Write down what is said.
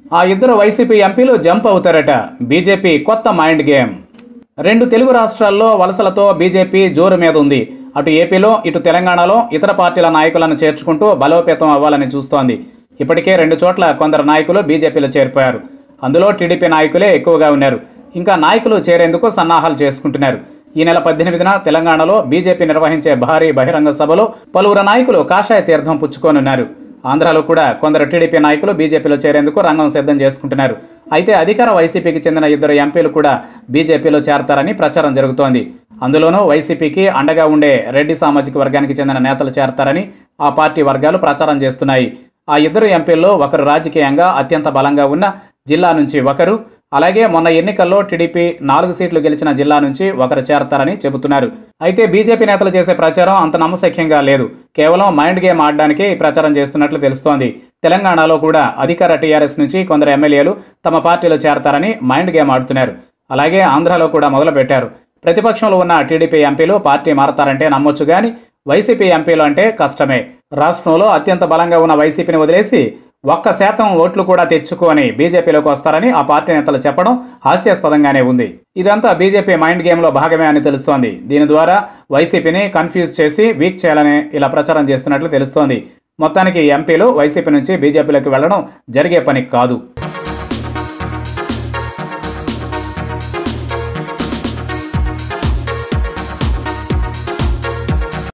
ఆ ఇద్దరు వైసీపీ ఎంపీలు జంప్ అవుతారట బీజేపీ కొత్త మైండ్ గేమ్ రెండు తెలుగు రాష్ట్రాల్లో వలసలతో బీజేపీ జోరు మీద ఉంది అటు ఏపీలో ఇటు తెలంగాణలో ఇతర పార్టీల నాయకులను చేర్చుకుంటూ బలోపేతం అవ్వాలని చూస్తోంది ఇప్పటికే రెండు చోట్ల కొందరు నాయకులు బీజేపీలో చేరిపోయారు అందులో టీడీపీ నాయకులే ఎక్కువగా ఉన్నారు ఇంకా నాయకులు చేరేందుకు సన్నాహాలు చేసుకుంటున్నారు ఈ నెల పద్దెనిమిదిన తెలంగాణలో బీజేపీ నిర్వహించే భారీ బహిరంగ సభలో పలువురు నాయకులు కాషాయ తీర్థం పుచ్చుకోనున్నారు ఆంధ్రాలో కూడా కొందరు టీడీపీ నాయకులు బీజేపీలో చేరేందుకు రంగం సిద్ధం చేసుకుంటున్నారు అయితే అధికార వైసీపీకి చెందిన ఇద్దరు ఎంపీలు కూడా బీజేపీలో చేరతారని ప్రచారం జరుగుతోంది అందులోనూ వైసీపీకి అండగా ఉండే రెడ్డి సామాజిక వర్గానికి చెందిన నేతలు చేరతారని ఆ పార్టీ వర్గాలు ప్రచారం చేస్తున్నాయి ఆ ఇద్దరు ఎంపీల్లో ఒకరు రాజకీయంగా అత్యంత బలంగా ఉన్న జిల్లా నుంచి ఒకరు అలాగే మొన్న ఎన్నికల్లో టీడీపీ నాలుగు సీట్లు గెలిచిన జిల్లా నుంచి ఒకరు చేరతారని చెబుతున్నారు అయితే బీజేపీ నేతలు చేసే ప్రచారం అంత నమ్మశక్యంగా లేదు కేవలం మైండ్ గేమ్ ఆడడానికే ఈ ప్రచారం చేస్తున్నట్లు తెలుస్తోంది తెలంగాణలో కూడా అధికార టీఆర్ఎస్ నుంచి కొందరు ఎమ్మెల్యేలు తమ పార్టీలో చేరతారని మైండ్ గేమ్ ఆడుతున్నారు అలాగే ఆంధ్రాలో కూడా మొదలుపెట్టారు ప్రతిపక్షంలో ఉన్న టీడీపీ ఎంపీలు పార్టీ మారతారంటే నమ్మొచ్చు కానీ వైసీపీ ఎంపీలు అంటే కష్టమే రాష్ట్రంలో అత్యంత బలంగా ఉన్న వైసీపీని వదిలేసి ఒక్క శాతం ఓట్లు కూడా తెచ్చుకొని బీజేపీలోకి వస్తారని ఆ పార్టీ నేతలు చెప్పడం హాస్యాస్పదంగానే ఉంది ఇదంతా బీజేపీ మైండ్ గేమ్లో భాగమే అని తెలుస్తోంది దీని ద్వారా వైసీపీని కన్ఫ్యూజ్ చేసి వీక్ చేయాలని ఇలా ప్రచారం చేస్తున్నట్లు తెలుస్తోంది మొత్తానికి ఎంపీలు వైసీపీ నుంచి బీజేపీలోకి వెళ్లడం జరిగే పని కాదు